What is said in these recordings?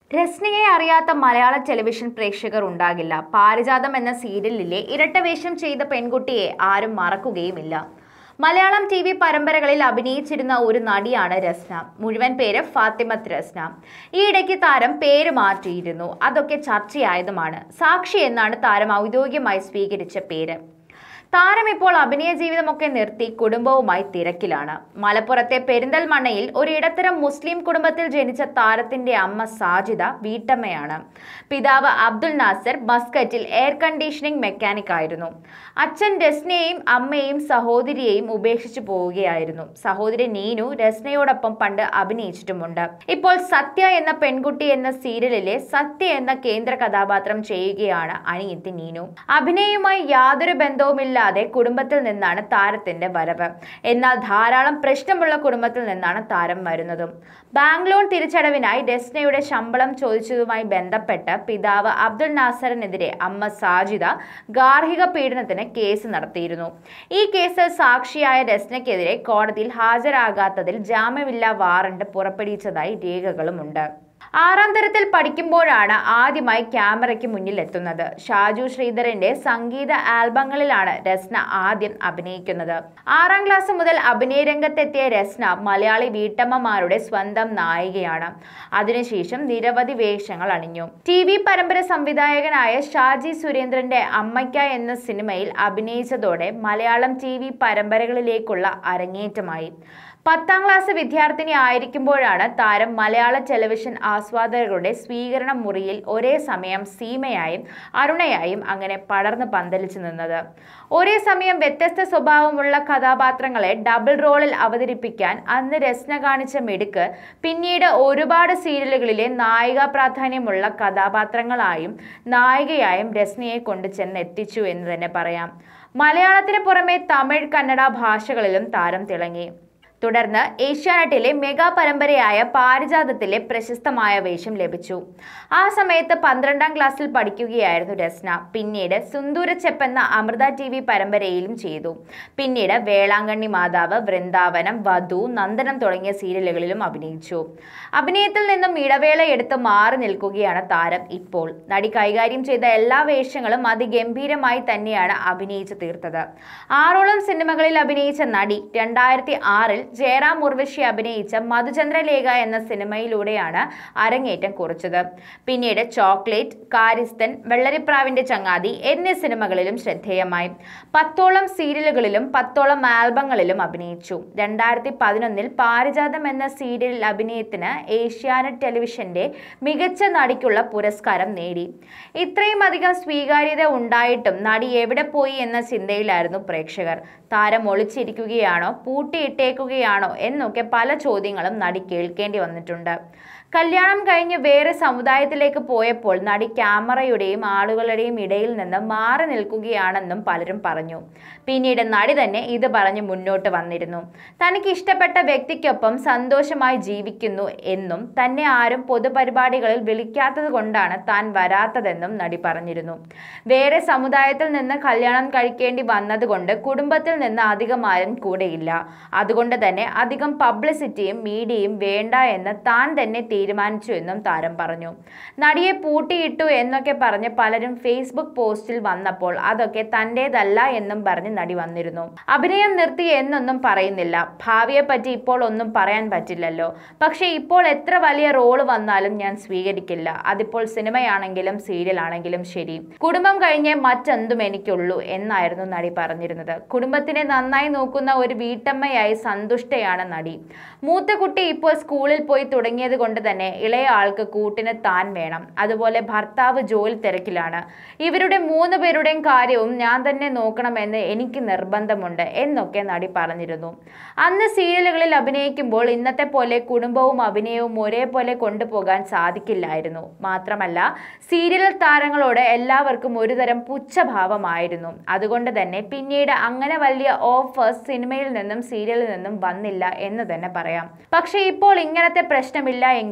രസ്നയെ അറിയാത്ത മലയാള ടെലിവിഷൻ പ്രേക്ഷകർ ഉണ്ടാകില്ല പാരിജാതം എന്ന സീരിയലിലെ ഇരട്ടവേഷം ചെയ്ത പെൺകുട്ടിയെ ആരും മറക്കുകയുമില്ല മലയാളം ടി വി പരമ്പരകളിൽ അഭിനയിച്ചിരുന്ന ഒരു നടിയാണ് രസ്ന മുഴുവൻ പേര് ഫാത്തിമത്ത് രസ്ന ഈ ഇടയ്ക്ക് താരം പേര് മാറ്റിയിരുന്നു അതൊക്കെ ചർച്ചയായതുമാണ് സാക്ഷി എന്നാണ് താരം ഔദ്യോഗികമായി സ്വീകരിച്ച പേര് താരം ഇപ്പോൾ അഭിനയ ജീവിതമൊക്കെ നിർത്തി കുടുംബവുമായി തിരക്കിലാണ് മലപ്പുറത്തെ പെരിന്തൽമണ്ണയിൽ ഒരു ഇടത്തരം മുസ്ലിം കുടുംബത്തിൽ ജനിച്ച താരത്തിന്റെ അമ്മ സാജിദ വീട്ടമ്മയാണ് പിതാവ് അബ്ദുൽ നാസർ മസ്കറ്റിൽ എയർ കണ്ടീഷനിംഗ് മെക്കാനിക് ആയിരുന്നു അച്ഛൻ രസ്നയെയും അമ്മയെയും സഹോദരിയെയും ഉപേക്ഷിച്ചു പോവുകയായിരുന്നു സഹോദരി നീനു രസ്നയോടൊപ്പം പണ്ട് അഭിനയിച്ചിട്ടുമുണ്ട് ഇപ്പോൾ സത്യ എന്ന പെൺകുട്ടി എന്ന സീരിയലിലെ സത്യ എന്ന കേന്ദ്ര കഥാപാത്രം ചെയ്യുകയാണ് അനിയത്തി നീനു അഭിനയവുമായി യാതൊരു ബന്ധവുമില്ലാതെ കുടുംബത്തിൽ നിന്നാണ് താരത്തിന്റെ വരവ് എന്നാൽ ധാരാളം പ്രശ്നമുള്ള കുടുംബത്തിൽ നിന്നാണ് താരം വരുന്നതും ബാങ്ക് ലോൺ തിരിച്ചടവിനായി രസ്നയുടെ ശമ്പളം ചോദിച്ചതുമായി ബന്ധപ്പെട്ട് പിതാവ് അബ്ദുൽ നാസറിനെതിരെ അമ്മ സാജിദ ഗാർഹിക പീഡനത്തിന് കേസ് നടത്തിയിരുന്നു ഈ കേസിൽ സാക്ഷിയായ രസ്നയ്ക്കെതിരെ കോടതിയിൽ ഹാജരാകാത്തതിൽ ജാമ്യമില്ലാ വാറണ്ട് പുറപ്പെടുവിച്ചതായി രേഖകളുമുണ്ട് ആറാം തരത്തിൽ പഠിക്കുമ്പോഴാണ് ആദ്യമായി ക്യാമറയ്ക്ക് മുന്നിൽ എത്തുന്നത് ഷാജു ശ്രീധരന്റെ സംഗീത ആൽബങ്ങളിലാണ് രസ്ന ആദ്യം അഭിനയിക്കുന്നത് ആറാം ക്ലാസ് മുതൽ അഭിനയ രംഗത്തെത്തിയ രസ്ന മലയാളി വീട്ടമ്മമാരുടെ സ്വന്തം നായികയാണ് അതിനുശേഷം നിരവധി വേഷങ്ങൾ അണിഞ്ഞു ടി വി പരമ്പര സംവിധായകനായ ഷാജി സുരേന്ദ്രന്റെ അമ്മയ്ക്ക എന്ന സിനിമയിൽ അഭിനയിച്ചതോടെ മലയാളം ടി വി പരമ്പരകളിലേക്കുള്ള അരങ്ങേറ്റമായി പത്താം ക്ലാസ് വിദ്യാർത്ഥിനി ആയിരിക്കുമ്പോഴാണ് താരം മലയാള ടെലിവിഷൻ ആസ്വാദകരുടെ സ്വീകരണ മുറിയിൽ ഒരേ സമയം സീമയായും അരുണയായും അങ്ങനെ പടർന്ന് പന്തലിച്ചു നിന്നത് ഒരേ സമയം വ്യത്യസ്ത സ്വഭാവമുള്ള കഥാപാത്രങ്ങളെ ഡബിൾ റോളിൽ അവതരിപ്പിക്കാൻ അന്ന് രസ്ന കാണിച്ച മിടുക്ക് പിന്നീട് ഒരുപാട് സീരിയലുകളിലെ നായിക പ്രാധാന്യമുള്ള കഥാപാത്രങ്ങളായും നായികയായും രസ്നയെ കൊണ്ട് ചെന്ന് എത്തിച്ചു എന്ന് തന്നെ പറയാം മലയാളത്തിന് പുറമെ തമിഴ് കന്നഡ ഭാഷകളിലും താരം തിളങ്ങി തുടർന്ന് ഏഷ്യാനെറ്റിലെ മെഗാ പരമ്പരയായ പാരിജാതത്തിലെ പ്രശസ്തമായ വേഷം ലഭിച്ചു ആ സമയത്ത് പന്ത്രണ്ടാം ക്ലാസ്സിൽ പഠിക്കുകയായിരുന്നു രസ്ന പിന്നീട് സുന്ദൂരച്ചെപ്പ് എന്ന അമൃത ടി വി പരമ്പരയിലും ചെയ്തു പിന്നീട് വേളാങ്കണ്ണി മാതാവ് വൃന്ദാവനം വധു നന്ദനം തുടങ്ങിയ സീരിയലുകളിലും അഭിനയിച്ചു അഭിനയത്തിൽ നിന്നും ഇടവേള എടുത്ത് മാറി നിൽക്കുകയാണ് താരം ഇപ്പോൾ നടി കൈകാര്യം ചെയ്ത എല്ലാ വേഷങ്ങളും അതിഗംഭീരമായി തന്നെയാണ് അഭിനയിച്ചു തീർത്തത് ആറോളം സിനിമകളിൽ അഭിനയിച്ച നടി രണ്ടായിരത്തി ആറിൽ ജയറാം ഉർവശി അഭിനയിച്ച മധുചന്ദ്രലേഖ എന്ന സിനിമയിലൂടെയാണ് അരങ്ങേറ്റം കുറിച്ചത് പിന്നീട് ചോക്ലേറ്റ് കാരിസ്തൻ വെള്ളരിപ്രാവിന്റെ ചങ്ങാതി എന്നീ സിനിമകളിലും ശ്രദ്ധേയമായി പത്തോളം സീരിയലുകളിലും പത്തോളം ആൽബങ്ങളിലും അഭിനയിച്ചു രണ്ടായിരത്തി പതിനൊന്നിൽ പാരിജാതം എന്ന സീരിയലിൽ അഭിനയത്തിന് ഏഷ്യാനെറ്റ് ടെലിവിഷന്റെ മികച്ച നടിക്കുള്ള പുരസ്കാരം നേടി ഇത്രയും അധികം സ്വീകാര്യത ഉണ്ടായിട്ടും നടി എവിടെ പോയി എന്ന ചിന്തയിലായിരുന്നു പ്രേക്ഷകർ താരം ഒളിച്ചിരിക്കുകയാണോ പൂട്ടിയിട്ടേക്കുകയാണോ എന്നൊക്കെ പല ചോദ്യങ്ങളും നടി കേൾക്കേണ്ടി വന്നിട്ടുണ്ട് കല്യാണം കഴിഞ്ഞ് വേറെ സമുദായത്തിലേക്ക് പോയപ്പോൾ നടി ക്യാമറയുടെയും ആളുകളുടെയും ഇടയിൽ നിന്ന് മാറി നിൽക്കുകയാണെന്നും പലരും പറഞ്ഞു പിന്നീട് നടി തന്നെ ഇത് പറഞ്ഞ് മുന്നോട്ട് വന്നിരുന്നു തനിക്ക് ഇഷ്ടപ്പെട്ട വ്യക്തിക്കൊപ്പം സന്തോഷമായി ജീവിക്കുന്നു എന്നും തന്നെ ആരും പൊതുപരിപാടികളിൽ വിളിക്കാത്തത് കൊണ്ടാണ് താൻ വരാത്തതെന്നും നടി പറഞ്ഞിരുന്നു വേറെ സമുദായത്തിൽ നിന്ന് കല്യാണം കഴിക്കേണ്ടി വന്നതുകൊണ്ട് കുടുംബത്തിൽ നിന്ന് അധികം ആരും കൂടെയില്ല അതുകൊണ്ട് തന്നെ അധികം പബ്ലിസിറ്റിയും മീഡിയയും വേണ്ട എന്ന് താൻ തന്നെ തീരുമാനിച്ചു എന്നും താരം പറഞ്ഞു നടിയെ പൂട്ടിയിട്ടു എന്നൊക്കെ പറഞ്ഞ് പലരും ഫേസ്ബുക്ക് പോസ്റ്റിൽ വന്നപ്പോൾ അതൊക്കെ തൻ്റേതല്ല എന്നും പറഞ്ഞ് നടി വന്നിരുന്നു അഭിനയം നിർത്തി എന്നൊന്നും പറയുന്നില്ല ഭാവിയെ പറ്റി ഇപ്പോൾ ഒന്നും പറയാൻ പറ്റില്ലല്ലോ പക്ഷേ ഇപ്പോൾ എത്ര വലിയ റോള് വന്നാലും ഞാൻ സ്വീകരിക്കില്ല അതിപ്പോൾ സിനിമയാണെങ്കിലും സീരിയൽ ആണെങ്കിലും ശരി കുടുംബം കഴിഞ്ഞേ മറ്റെന്തും എനിക്കുള്ളൂ എന്നായിരുന്നു നടി പറഞ്ഞിരുന്നത് കുടുംബത്തിനെ നന്നായി നോക്കുന്ന ഒരു വീട്ടമ്മയായി സന്തുഷ്ടയാണ് നടി മൂത്ത കുട്ടി ഇപ്പോൾ സ്കൂളിൽ പോയി തുടങ്ങിയത് കൊണ്ട് തന്നെ ഇളയ ആൾക്ക് കൂട്ടിന് താൻ വേണം അതുപോലെ ഭർത്താവ് ജോലി തിരക്കിലാണ് ഇവരുടെ മൂന്ന് പേരുടെയും കാര്യവും ഞാൻ തന്നെ നോക്കണമെന്ന് എനിക്ക് നിർബന്ധമുണ്ട് എന്നൊക്കെ നടി പറഞ്ഞിരുന്നു അന്ന് സീരിയലുകളിൽ അഭിനയിക്കുമ്പോൾ ഇന്നത്തെ പോലെ കുടുംബവും അഭിനയവും ഒരേപോലെ കൊണ്ടുപോകാൻ സാധിക്കില്ലായിരുന്നു മാത്രമല്ല സീരിയൽ താരങ്ങളോട് എല്ലാവർക്കും ഒരുതരം പുച്ഛഭാവമായിരുന്നു അതുകൊണ്ട് തന്നെ പിന്നീട് അങ്ങനെ വലിയ ഓഫേഴ്സ് സിനിമയിൽ നിന്നും സീരിയലിൽ നിന്നും വന്നില്ല എന്ന് തന്നെ പറയാം പക്ഷേ ഇപ്പോൾ ഇങ്ങനത്തെ പ്രശ്നമില്ല എങ്കിൽ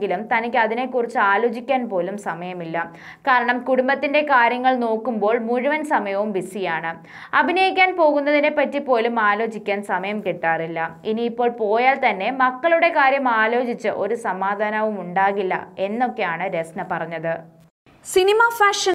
ആണെങ്കിലും തനിക്ക് അതിനെക്കുറിച്ച് ആലോചിക്കാൻ പോലും സമയമില്ല കാരണം കുടുംബത്തിന്റെ കാര്യങ്ങൾ നോക്കുമ്പോൾ മുഴുവൻ സമയവും ബിസിയാണ് അഭിനയിക്കാൻ പോകുന്നതിനെ പറ്റി പോലും ആലോചിക്കാൻ സമയം കിട്ടാറില്ല ഇനിയിപ്പോൾ പോയാൽ തന്നെ മക്കളുടെ കാര്യം ആലോചിച്ച് ഒരു സമാധാനവും ഉണ്ടാകില്ല എന്നൊക്കെയാണ് രസ്ന പറഞ്ഞത് സിനിമ ഫാഷൻ